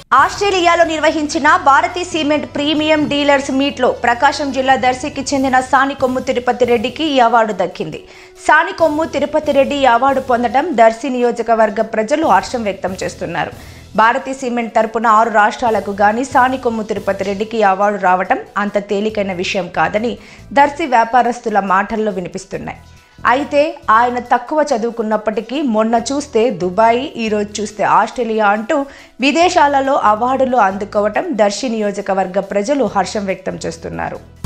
ఆస్ట్రేలియాలో నిర్వహించిన Bharati cement premium dealers మీట్లో ప్రకాశం జిల్లా దర్శికి చెందిన సానికొమ్ము తిరుపతి రెడ్డికి ఈ అవార్డు దక్కింది సానికొమ్ము తిరుపతి రెడ్డి ఈ అవార్డు పొందడం దర్శి నియోజకవర్గ ప్రజలు హర్షం వ్యక్తం చేస్తున్నారు భారతీ సిమెంట్ తరపున ఆరు రాష్ట్రాలకు గాని సానికొమ్ము తిరుపతి రెడ్డికి ఈ అవార్డు రావటం అంత తేలికైన విషయం కాదని దర్శి వ్యాపారస్తుల మాటల్లో వినిపిస్తున్నాయి అయితే ఆయన తక్కువ చదువుకున్నప్పటికీ మొన్న చూస్తే దుబాయ్ ఈరోజు చూస్తే ఆస్ట్రేలియా అంటూ విదేశాలలో అవార్డులు అందుకోవటం దర్శి నియోజకవర్గ ప్రజలు హర్షం వ్యక్తం చేస్తున్నారు